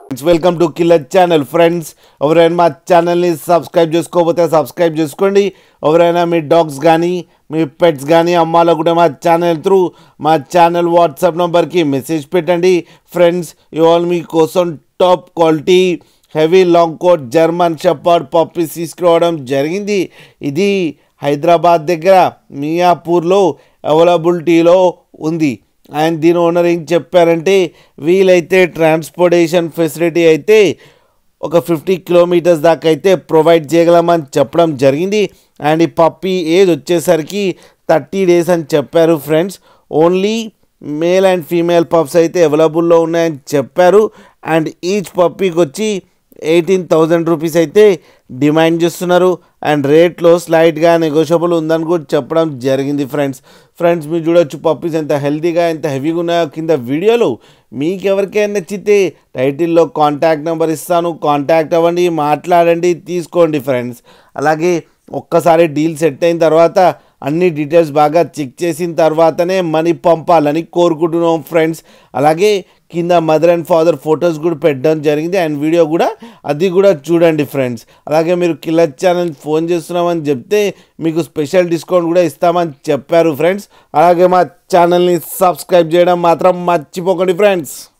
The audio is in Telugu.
welcome to killer channel friends ఎవరైనా మా ఛానల్ని సబ్స్క్రైబ్ చేసుకోకపోతే సబ్స్క్రైబ్ చేసుకోండి ఎవరైనా మీ డాగ్స్ కానీ మీ పెట్స్ కానీ అమ్మాలనుకుంటే మా ఛానల్ త్రూ మా ఛానల్ వాట్సాప్ నెంబర్కి మెసేజ్ పెట్టండి ఫ్రెండ్స్ ఇవాళ మీకోసం top quality heavy long coat German shepherd puppies తీసుకురావడం జరిగింది ఇది హైదరాబాద్ దగ్గర మియాపూర్లో అవైలబిలిటీలో ఉంది అండ్ దీని ఓనర్ ఏం చెప్పారంటే వీలైతే ట్రాన్స్పోర్టేషన్ ఫెసిలిటీ అయితే ఒక ఫిఫ్టీ కిలోమీటర్స్ దాకా అయితే ప్రొవైడ్ చేయగలమని చెప్పడం జరిగింది అండ్ ఈ పప్పీ ఏజ్ వచ్చేసరికి థర్టీ డేస్ అని చెప్పారు friends only male and female pups అయితే అవైలబుల్లో ఉన్నాయని చెప్పారు అండ్ ఈచ్ పప్పీకి వచ్చి ఎయిటీన్ థౌజండ్ రూపీస్ అయితే డిమాండ్ చేస్తున్నారు అండ్ రేట్లో స్లైట్గా నెగోషియబుల్ ఉందని కూడా చెప్పడం జరిగింది ఫ్రెండ్స్ ఫ్రెండ్స్ మీరు చూడొచ్చు పప్పీస్ ఎంత హెల్తీగా ఎంత హెవీగా ఉన్నాయో కింద వీడియోలో మీకు ఎవరికైనా నచ్చితే టైటిల్లో కాంటాక్ట్ నెంబర్ ఇస్తాను కాంటాక్ట్ అవ్వండి మాట్లాడండి తీసుకోండి ఫ్రెండ్స్ అలాగే ఒక్కసారి డీల్ సెట్ అయిన తర్వాత అన్ని డీటెయిల్స్ బాగా చెక్ చేసిన తర్వాతనే మనీ పంపాలని కోరుకుంటున్నాం ఫ్రెండ్స్ అలాగే కింద మదర్ అండ్ ఫాదర్ ఫొటోస్ కూడా పెట్టడం జరిగింది అండ్ వీడియో కూడా అది కూడా చూడండి ఫ్రెండ్స్ అలాగే మీరు కిల్లర్ ఛానల్ ఫోన్ చేస్తున్నామని చెప్తే మీకు స్పెషల్ డిస్కౌంట్ కూడా ఇస్తామని చెప్పారు ఫ్రెండ్స్ అలాగే మా ఛానల్ని సబ్స్క్రైబ్ చేయడం మాత్రం మర్చిపోకండి ఫ్రెండ్స్